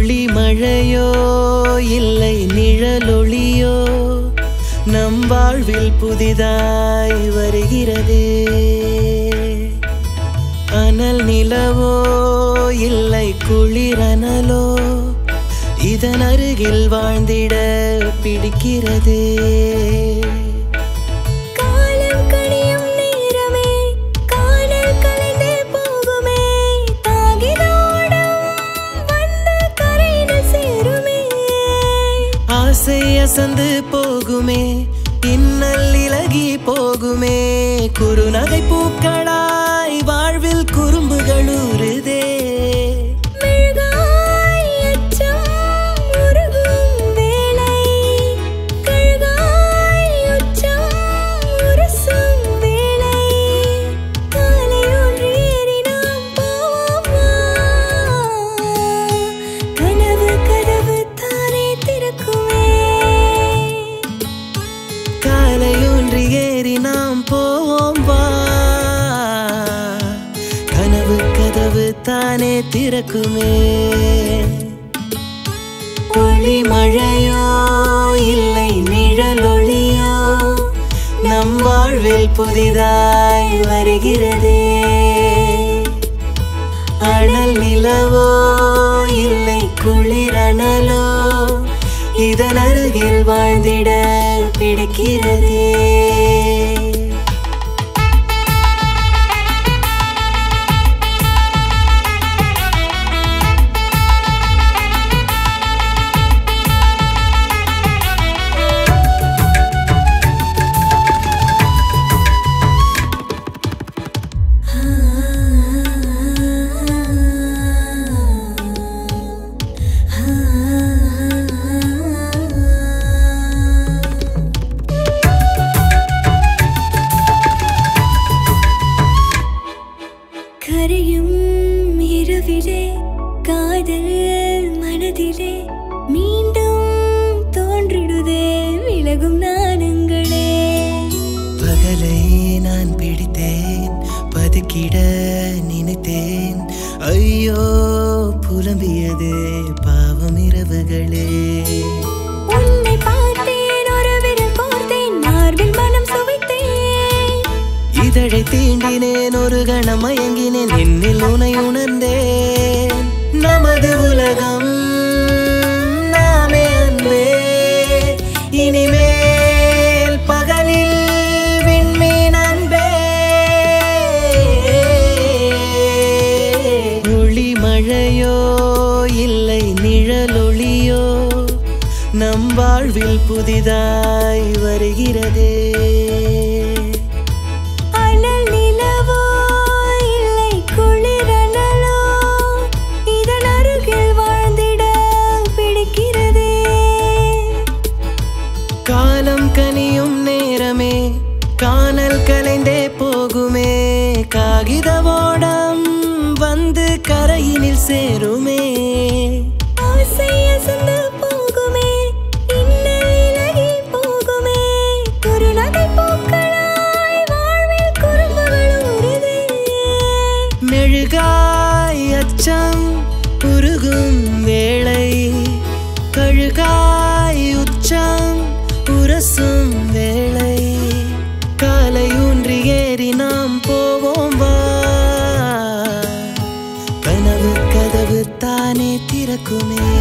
துளி மழையோ இல்லை நிழலொளியோ நம் வாழ்வில் புதிதாய் வருகிறது அனல் நிலவோ இல்லை குளிரனலோ இதன் அருகில் வாழ்ந்திட பிடிக்கிறது காலம் கனியும் நேரமே காணல் கலைந்தே போகுமே தாகிதோடும் வந்து கரையில் சேருமே ஆசை அசந்து போகுமே இன்னல் இலகி போகுமே குறுநகை பூக்களாய் வாழ்வில் குறும்புகள் ஊறுதே மெழுகாய் அச்சம் உருகும் வேளை கழுகாய் உச்சம் உரசும் வேளை காலை ஒன்று ஏறி நாம் போவோமா கனவு கதவு தானே திறக்குமே காலை ஊன்றி ஏறி நாம் போவோம் வா கனவு கதவு தானே திறக்குமே ஒளி மழையோ இல்லை நிழலொளியோ நம் வாழ்வில் புதிதாய் வருகிறதே அனல் நிலவோ இல்லை குளிரணலோ இதன் அருகில் வாழ்ந்திட பிடிக்கிறதே கரையும் இரவிலே காதல் மனதிலே மீண்டும் தோன்றிடுதே விலகும் நாணங்களே பகலை நான் பிடித்தேன் பதுக்கிட நினைத்தேன் ஐயோ புலம்பியது பாவம் இரவுகளே உன்னை பார்த்தேன் ஒரு விரல் கோர்த்தேன் மார்பில் மனம் சுவைத்தேன் இதழை தீண்டினேன் ஒரு கணம் மயங்கினேன் என்னில் உனை உணர்ந்தேன் நமது உலகம் நாமே அன்பே இனிமேல் பகலில் விண்மீன் அன்பே ஒளி மழையோ இல்லை நிழலொளியோ நம் வாழ்வில் புதிதாய் வருகிறதே அனல் நிலவோ இல்லை குளிரனலோ இதன் அருகில் வாழ்ந்திட பிடிக்கிறதே காலம் கனியும் நேரமே காணல் கலைந்தே போகுமே காகித ஓடம் வந்து கரையினில் சேருமே ஆசை அசந்து போகுமே இன்னல் இலகி போகுமே குறுநகை பூக்களாய் வாழ்வில் குறும்புகள் ஊறுதே மெழுகாய் அச்சம் உருகும் வேளை கழுகாய் உச்சம் உரசும் வேளை காலை ஊன்றி ஏறி நாம் போவோம் வா கனவு கதவு தானே திறக்குமே